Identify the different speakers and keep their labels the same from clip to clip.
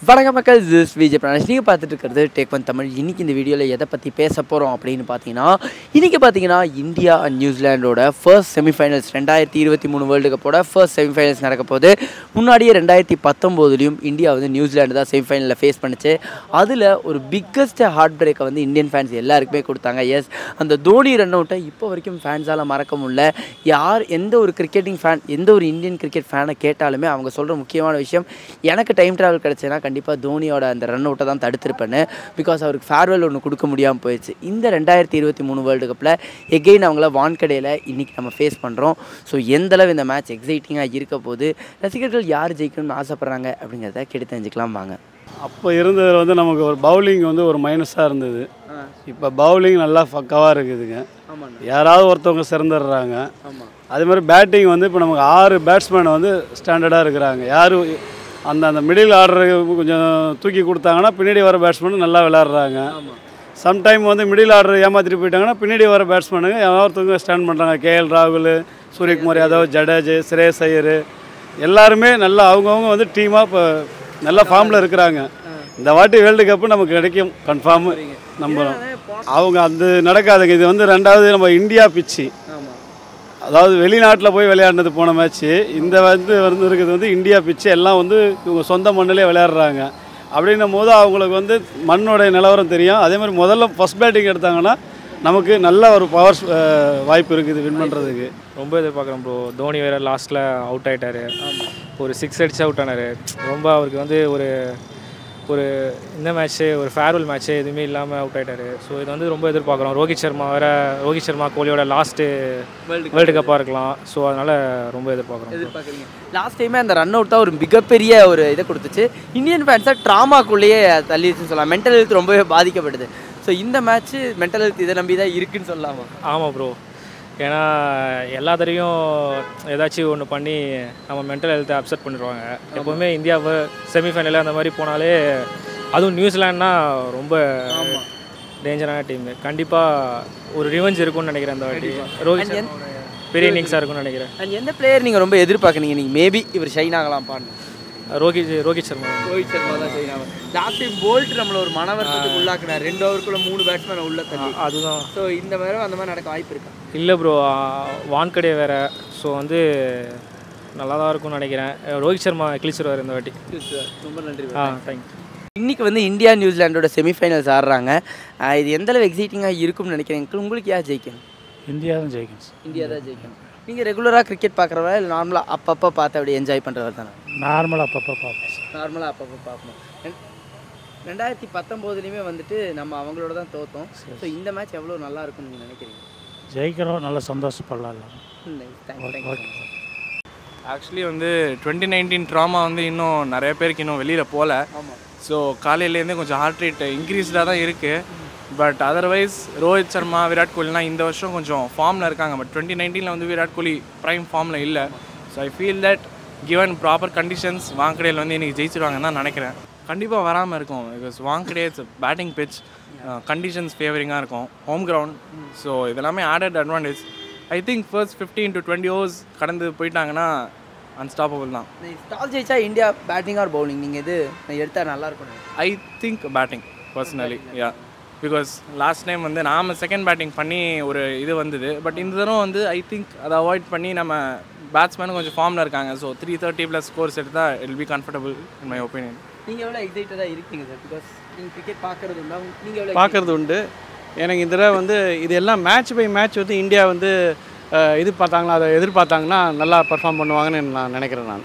Speaker 1: வணக்கம் மக்கள் திஸ் விஜய் பிரணாஷ் நீங்கள் பார்த்துட்டு இருக்கிறது டேக் ஒன் தமிழ் இன்னைக்கு இந்த வீடியோவில் எதை பற்றி பேச போகிறோம் அப்படின்னு பார்த்தீங்கன்னா இன்றைக்கி பார்த்தீங்கன்னா இந்தியா அண்ட் நியூசிலாண்டோட ஃபர்ஸ்ட் செமிஃபைனல்ஸ் ரெண்டாயிரத்தி இருபத்தி மூணு வேர்ல்டு கப்போட ஃபர்ஸ்ட் செமிஃபைனல்ஸ் நடக்க போகுது முன்னாடியே ரெண்டாயிரத்தி பத்தொம்போதுலேயும் இந்தியா வந்து நியூசிலாண்டு தான் செமிஃபைனலில் ஃபேஸ் பண்ணுச்சு அதில் ஒரு பிக்கஸ்ட் ஹார்ட் பிரேக்கை வந்து இந்தியன் ஃபேன்ஸ் எல்லாருக்குமே கொடுத்தாங்க எஸ் அந்த தோனி ரன் அவுட்டை இப்போ வரைக்கும் ஃபேன்ஸால் மறக்க முடியல யார் எந்த ஒரு கிரிக்கெட்டிங் ஃபேன் எந்த ஒரு இந்தியன் கிரிக்கெட் ஃபேனை கேட்டாலுமே அவங்க சொல்கிற முக்கியமான விஷயம் எனக்கு டைம் ட்ராவல் கிடச்சுன்னா கண்டிப்பாக தோனியோட அந்த ரன் அவுட்டை தான் தடுத்திருப்பேன்னு பிகாஸ் அவருக்கு ஃபேர்வெல் ஒன்று கொடுக்க முடியாமல் போயிடுச்சு இந்த ரெண்டாயிரத்தி இருபத்தி மூணு வேர்ல்டு கப்பில் எகெயின் அவங்கள வான்கடையில் இன்றைக்கி நம்ம ஃபேஸ் பண்ணுறோம் ஸோ எந்தளவு இந்த மேட்ச் எக்ஸைட்டிங்காக இருக்க போது ரசிகர்கள் யார் ஜெயிக்கணும்னு ஆசைப்பட்றாங்க அப்படிங்கிறத கெடு தெரிஞ்சுக்கலாம் வாங்க
Speaker 2: அப்போ இருந்ததில் வந்து நமக்கு ஒரு பவுலிங் வந்து ஒரு மைனஸாக இருந்தது இப்போ பவுலிங் நல்லா பக்காவாக இருக்குதுங்க
Speaker 1: ஆமாண்ணா
Speaker 2: யாராவது ஒருத்தவங்க சிறந்துடுறாங்க
Speaker 1: ஆமாம்
Speaker 2: அதே மாதிரி பேட்டிங் வந்து இப்போ நமக்கு ஆறு பேட்ஸ்மேன் வந்து ஸ்டாண்டர்டாக இருக்கிறாங்க யார் அந்த அந்த மிடில் ஆர்டர் கொஞ்சம் தூக்கி கொடுத்தாங்கன்னா பின்னாடி வர பேட்ஸ்மேன் நல்லா விளையாடுறாங்க
Speaker 1: ஆமாம்
Speaker 2: சம்டைம் வந்து மிடில் ஆர்டர் ஏமாற்றிட்டு போயிட்டாங்கன்னா பின்னாடி வர பேட்ஸ்மேனுங்க யாரொருத்தவங்க ஸ்டாண்ட் பண்ணுறாங்க கேஎல் ராகுல் சூரியகுமார் யாதவ் ஜடேஜ் ஸ்ரேயஸ் ஐயர் எல்லாருமே நல்லா அவங்கவுங்க வந்து டீமாக இப்போ நல்ல ஃபார்மில் இருக்கிறாங்க இந்த வாட்டி வேர்ல்டு கப்பு நமக்கு கிடைக்கும் கன்ஃபார்மு நம்புகிறோம் அவங்க அது நடக்காதுங்க இது வந்து ரெண்டாவது நம்ம இந்தியா பிச்சு
Speaker 1: ஆமாம்
Speaker 2: அதாவது வெளிநாட்டில் போய் விளையாடினது போன மேட்ச்சு இந்த வந்து வந்து இருக்கிறது வந்து இந்தியா பிச்சு எல்லாம் வந்து இவங்க சொந்த மண்ணிலே விளையாடுறாங்க அப்படின்னும் போது அவங்களுக்கு வந்து மண்ணோடைய நிலவரம் தெரியும் அதே மாதிரி முதல்ல ஃபஸ்ட் பேட்டிங் எடுத்தாங்கன்னா நமக்கு நல்ல ஒரு பவர் வாய்ப்பு இருக்குது வின் பண்ணுறதுக்கு
Speaker 3: ரொம்ப எதிர்பார்க்குறேன் ப்ரோ தோனி வேறு லாஸ்ட்டில் அவுட் ஆயிட்டாரு ஒரு சிக்ஸ் அடிச்சு அவுட் ஆனார் ரொம்ப அவருக்கு வந்து ஒரு ஒரு இந்த மேட்ச்சு ஒரு ஃபேர்வெல் மேட்ச்சு எதுவுமே இல்லாமல் அவுட் ஆயிட்டாரு ஸோ இது வந்து ரொம்ப எதிர்பார்க்குறோம் ரோஹித் சர்மா வேறு ரோஹித் சர்மா கோலியோட லாஸ்ட்டு
Speaker 1: வேர்ல்டு
Speaker 3: வேர்ல்டு கப்பாக இருக்கலாம் ஸோ அதனால் ரொம்ப எதிர்பார்க்குறோம்
Speaker 1: எதிர்பார்க்குறீங்க லாஸ்ட் டைமே அந்த ரன் அவுட் தான் ஒரு மிகப்பெரிய ஒரு இதை கொடுத்துச்சு இந்தியன் ஃபேன்ஸை ட்ராமாக்குள்ளேயே தள்ளிடுச்சுன்னு சொல்லலாம் மென்டல் ஹெல்த் ரொம்பவே பாதிக்கப்படுது ஸோ இந்த மேட்ச் மென்டல் ஹெல்த் இதை நம்பி தான் இருக்குன்னு சொல்லலாமா
Speaker 3: ஆமாம் ப்ரோ ஏன்னா எல்லா தடவையும் ஏதாச்சும் ஒன்று பண்ணி நம்ம மென்டல் ஹெல்த்தை அப்செட் பண்ணிடுவாங்க எப்போவுமே இந்தியாவை செமிஃபைனல் அந்த மாதிரி போனாலே அதுவும் நியூசிலாண்ட்னா ரொம்ப டேஞ்சரான டீம் கண்டிப்பாக ஒரு ரிவெஞ்ச் இருக்கும்னு நினைக்கிறேன் அந்த வாட்டி ரோஹித்
Speaker 1: And
Speaker 3: சர்மாவோட பெரிய இன்னிங்ஸாக இருக்கும்னு நினைக்கிறேன்
Speaker 1: அண்ட் எந்த பிளேயர் நீங்கள் ரொம்ப எதிர்பார்க்குறீங்க நீங்கள் மேபி இவர் ஷைன் ஆகலாம்ப்பான்னு
Speaker 3: ரோஹித் ரோஹித் சர்மா
Speaker 1: ரோஹித் சர்மா தான் ஷைன் ஆகும் லாஸ்ட் டைம் போல்ட் நம்மள ஒரு மனவர்த்தத்துக்கு உள்ளாக்குனார் ரெண்டு ஓவருக்குள்ள மூணு பேட்ஸ்மேன் உள்ள தள்ளி
Speaker 3: அதுதான்
Speaker 1: ஸோ இந்த மாதிரி அந்த மாதிரி நடக்க வாய்ப்பு இருக்கா
Speaker 3: இல்லை ப்ரோ வான்கடே வேறு ஸோ வந்து நல்லா தான் இருக்கும்னு நினைக்கிறேன் ரோஹித் சர்மா கிழிச்சிருவார் இந்த வாட்டி
Speaker 1: ரொம்ப நன்றி
Speaker 3: ஆ தேங்க்யூ
Speaker 1: இன்னைக்கு வந்து இந்தியா நியூசிலாண்டோட செமிஃபைனல்ஸ் ஆடுறாங்க ஆஹ் இது எந்த அளவு எக்ஸைட்டிங்காக இருக்கும்னு நினைக்கிறேன் உங்களுக்கு யார் ஜெயிக்கணும்
Speaker 2: இந்தியா தான் ஜெயிக்கும்
Speaker 1: இந்தியா தான் ஜெயிக்கணும் நீங்கள் ரெகுலராக கிரிக்கெட் பார்க்குறவா இல்லை நார்மலாக அப்பப்போ பார்த்து அப்படியே என்ஜாய் பண்ணுறவர் தானே
Speaker 2: நார்மலாக அப்பப்போ பார்ப்போம்
Speaker 1: நார்மலாக அப்பப்போ பார்ப்போம் ரெண்- ரெண்டாயிரத்தி பத்தொம்போதுலேயுமே வந்துட்டு நம்ம அவங்களோட தான் தோத்தோம் ஸோ இந்த மேட்ச் எவ்வளோ நல்லா இருக்கும்னு நீங்கள் நினைக்கிறீங்க
Speaker 2: ஜெயிக்கிறோம் நல்லா சந்தோஷப்படலாம்
Speaker 1: தேங்க்யூ
Speaker 4: ஆக்சுவலி வந்து டுவெண்ட்டி நைன்டீன் ட்ராமா வந்து இன்னும் நிறைய பேருக்கு இன்னும் வெளியில் போகல
Speaker 1: ஆமாம்
Speaker 4: ஸோ காலையிலேருந்தே கொஞ்சம் ஹார்ட் ரேட் இன்க்ரீஸ்டாக தான் இருக்குது பட் அதர்வைஸ் ரோஹித் சர்மா விராட் கோலிலாம் இந்த வருஷம் கொஞ்சம் ஃபார்மில் இருக்காங்க பட் டுவெண்ட்டி நைன்டீனில் வந்து விராட் கோலி ப்ரைம் ஃபார்மில் இல்லை so I feel that given proper conditions வாங்கடையில் வந்து இன்றைக்கி ஜெயிச்சிருவாங்கன்னு தான் நினைக்கிறேன் கண்டிப்பாக வராமல் இருக்கும் because Wankhede it's batting pitch conditions ஃபேவரிங்காக இருக்கும் ஹோம் கிரவுண்ட் ஸோ இதெல்லாமே added advantage I think first fifteen to twenty overs கடந்து போயிட்டாங்கன்னா அன்ஸ்டாப்பபிள் தான்
Speaker 1: டாஸ் ஜெயிச்சா இந்தியா பேட்டிங் ஆர் பவுலிங் நீங்கள் இது எடுத்தால் நல்லா இருக்கும்
Speaker 4: I think batting personally yeah because last time வந்து நாம செகண்ட் பேட்டிங் பண்ணி ஒரு இது வந்தது பட் இந்த தடவை வந்து ஐ திங்க் அதை அவாய்ட் பண்ணி நம்ம பேட்ஸ்மேனும் கொஞ்சம் ஃபார்மில் இருக்காங்க so three thirty plus scores எடுத்தால் it be comfortable in my opinion
Speaker 1: நீங்கள் எவ்வளோ எக்ஸைட்டடாக இருக்கீங்க சார் பிகாஸ் நீங்கள் கிரிக்கெட் பார்க்குறது உண்டா நீங்கள் எவ்வளோ
Speaker 5: பார்க்கறது உண்டு எனக்கு இந்த தடவை வந்து இது எல்லாம் மேட்ச் பை மேட்ச் வந்து இந்தியா வந்து அஹ், இது பார்த்தாங்களா அதை எதிர்பார்த்தாங்கன்னா நல்லா பர்ஃபார்ம் பண்ணுவாங்கன்னு நான் நினைக்கிறேன் நான்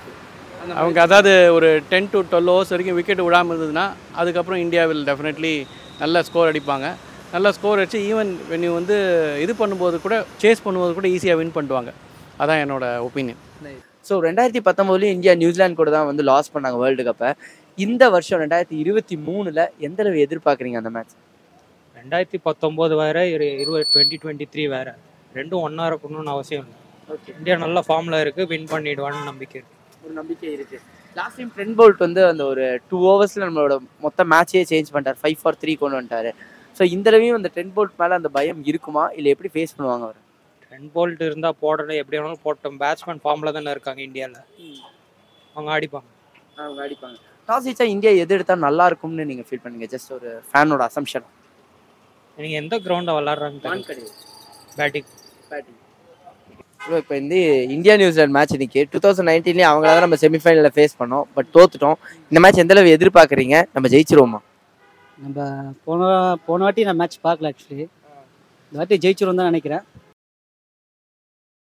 Speaker 5: அவங்க அதாவது ஒரு டென் டு டுவெல் ஹவர்ஸ் வரைக்கும் விக்கெட் விடாமல் இருந்ததுன்னா அதுக்கப்புறம் இந்தியா வில் டெஃபினெட்லி நல்ல ஸ்கோர் அடிப்பாங்க நல்ல ஸ்கோர் அடிச்சு ஈவன் வென் வந்து இது பண்ணும்போது கூட சேஸ் பண்ணும்போது கூட ஈஸியாக வின் பண்ணுவாங்க அதான் என்னோட ஒப்பீனியன்
Speaker 1: ஸோ ரெண்டாயிரத்தி பத்தொம்போதுலேயும் இந்தியா நியூசிலாந்து கூட தான் வந்து லாஸ் பண்ணாங்க வேர்ல்டு கப்பை இந்த வருஷம் ரெண்டாயிரத்தி இருபத்தி மூணில் எந்த அளவு எதிர்பார்க்குறீங்க அந்த மேட்ச்
Speaker 6: ரெண்டாயிரத்தி பத்தொம்போது வேறு இரு இருபது டுவெண்ட்டி டுவெண்ட்டி த்ரீ வேறு ரெண்டும் ஒன்றா இருக்கணும்னு அவசியம் இல்லை
Speaker 1: ஓகே
Speaker 6: இந்தியா நல்ல ஃபார்மில் இருக்குது வின் பண்ணிடுவான்னு நம்பிக்கை இருக்குது
Speaker 1: ஒரு நம்பிக்கை இருக்கு லாஸ்ட் டைம் ட்ரெண்ட் போல்ட் வந்து அந்த ஒரு டூ ஓவர்ஸில் நம்மளோட மொத்த மேட்சே சேஞ்ச் பண்ணிட்டார் ஃபைவ் ஃபார் த்ரீ கொண்டு வந்துட்டாரு ஸோ இந்த தடவையும் அந்த ட்ரெண்ட் போல்ட் மேலே அந்த பயம் இருக்குமா இல்லை எப்படி ஃபேஸ் பண்ணுவாங்க அவர்
Speaker 6: டென் போல்ட் இருந்தால் போடணும் எப்படி வேணாலும் போட்டோம் பேட்ஸ்மேன் ஃபார்மில் தானே இருக்காங்க இந்தியாவில் அவங்க அடிப்பாங்க
Speaker 1: அவங்க அடிப்பாங்க டாஸ் ஜெயிச்சா இந்தியா எது எடுத்தா நல்லா இருக்கும்னு நீங்க ஃபீல் பண்ணுங்க ஜஸ்ட் ஒரு ஃபேனோட அசம்ஷன்
Speaker 6: நீங்கள் எந்த கிரவுண்டில் விளாட்றாங்க பேட்டிங்
Speaker 1: ப்ரோ இப்போ வந்து இந்தியா நியூசிலாந்து மேட்ச் இன்னைக்கு டூ தௌசண்ட் நைன்டீன்லேயே அவங்கள தான் நம்ம செமிஃபைனலில் ஃபேஸ் பண்ணோம் பட் தோத்துட்டோம் இந்த மேட்ச் எந்த அளவு எதிர்பார்க்குறீங்க நம்ம ஜெயிச்சிருவோமா
Speaker 7: நம்ம போன போன வாட்டி நான் மேட்ச் பார்க்கல ஆக்சுவலி இந்த வாட்டி ஜெயிச்சிரும் தான் நினைக்கிறேன்